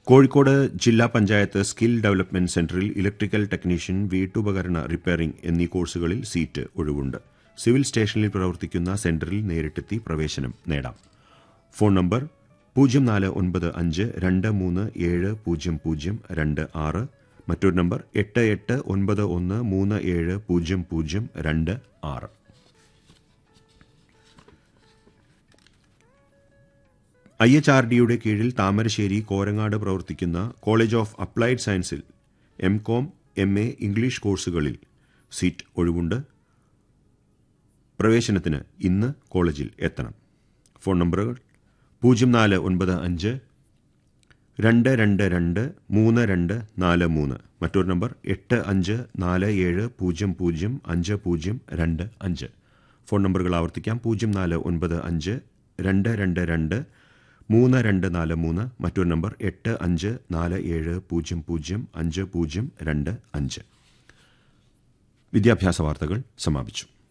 കോഴിക്കോട് ജില്ലാ panchayat skill development സെന്ററിൽ electrical technician വീട്ടുപകരണ റിപ്പയറിംഗ് എന്നീ കോഴ്സുകളിൽ സീറ്റ് ഒഴിവുണ്ട് സിവിൽ സ്റ്റേഷനിൽ പ്രവർത്തിക്കുന്ന സെന്ററിൽ നേരിട്ടെത്തി പ്രവേശനം നേടാം ഫോൺ നമ്പർ പൂജ്യം നാല് ഒൻപത് അഞ്ച് രണ്ട് മൂന്ന് ഏഴ് പൂജ്യം പൂജ്യം രണ്ട് ആറ് മറ്റൊരു നമ്പർ എട്ട് എട്ട് ഒൻപത് ഒന്ന് മൂന്ന് ഏഴ് പൂജ്യം പൂജ്യം രണ്ട് ആറ് ഐ എച്ച് ആർ ഡിയുടെ കീഴിൽ താമരശ്ശേരി കോരങ്ങാട് പ്രവർത്തിക്കുന്ന കോളേജ് ഓഫ് അപ്ലൈഡ് സയൻസിൽ M Com M A English കോഴ്സുകളിൽ സീറ്റ് ഒഴിവുണ്ട് പ്രവേശനത്തിന് ഇന്ന് കോളേജിൽ എത്തണം ഫോൺ നമ്പറുകൾ പൂജ്യം നാല് ഒൻപത് അഞ്ച് രണ്ട് രണ്ട് രണ്ട് മൂന്ന് രണ്ട് നാല് മൂന്ന് മറ്റൊരു നമ്പർ എട്ട് അഞ്ച് നാല് ഏഴ് പൂജ്യം പൂജ്യം അഞ്ച് പൂജ്യം രണ്ട് അഞ്ച് ഫോൺ നമ്പറുകൾ ആവർത്തിക്കാം പൂജ്യം നാല് ഒൻപത് അഞ്ച് രണ്ട് രണ്ട് രണ്ട് മൂന്ന് രണ്ട് നാല് മൂന്ന് മറ്റൊരു നമ്പർ എട്ട് അഞ്ച് നാല് ഏഴ് പൂജ്യം പൂജ്യം അഞ്ച് പൂജ്യം രണ്ട് അഞ്ച് വിദ്യാഭ്യാസ വാർത്തകൾ സമാപിച്ചു